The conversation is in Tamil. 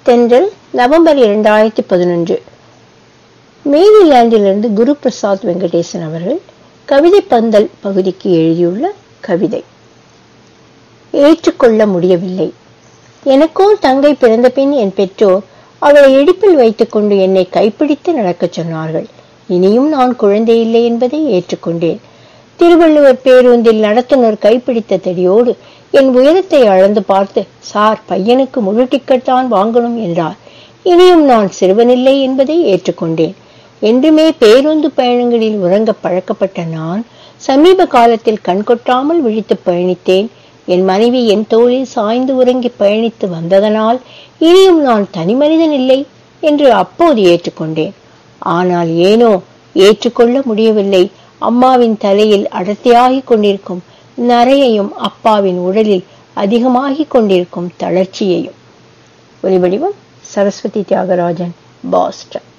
தென்றல் நவம்பர் இரண்டாயிரத்தி பதினொன்று மேரிலாண்டிலிருந்து குரு பிரசாத் வெங்கடேசன் அவர்கள் கவிதை பந்தல் பகுதிக்கு எழுதியுள்ள கவிதை ஏற்றுக்கொள்ள முடியவில்லை எனக்கோ தங்கை பிறந்த பின் என் பெற்றோர் அவளை இடுப்பில் வைத்துக்கொண்டு என்னை கைப்பிடித்து நடக்கச் சொன்னார்கள் இனியும் நான் குழந்தை இல்லை என்பதை ஏற்றுக்கொண்டேன் திருவள்ளுவர் பேருந்தில் நடத்துனர் கைப்பிடித்த தடியோடு என் உயரத்தை அளந்து பார்த்து சார் பையனுக்கு முழு டிக்கெட் தான் வாங்கணும் என்றார் இனியும் நான் சிறுவனில்லை என்பதை ஏற்றுக்கொண்டேன் என்றுமே பேருந்து பயணங்களில் உறங்க பழக்கப்பட்ட நான் சமீப காலத்தில் கண்கொட்டாமல் விழித்து பயணித்தேன் என் மனைவி என் தோளில் சாய்ந்து உறங்கி பயணித்து வந்ததனால் இனியும் நான் தனி மனிதன் இல்லை என்று அப்போது ஏற்றுக்கொண்டேன் ஆனால் ஏனோ ஏற்றுக்கொள்ள முடியவில்லை அம்மாவின் தலையில் அடர்த்தியாகிக் கொண்டிருக்கும் நரையையும் அப்பாவின் உடலில் அதிகமாகிக் கொண்டிருக்கும் தளர்ச்சியையும் ஒலிவடிவம் சரஸ்வதி தியாகராஜன் பாஸ்டன்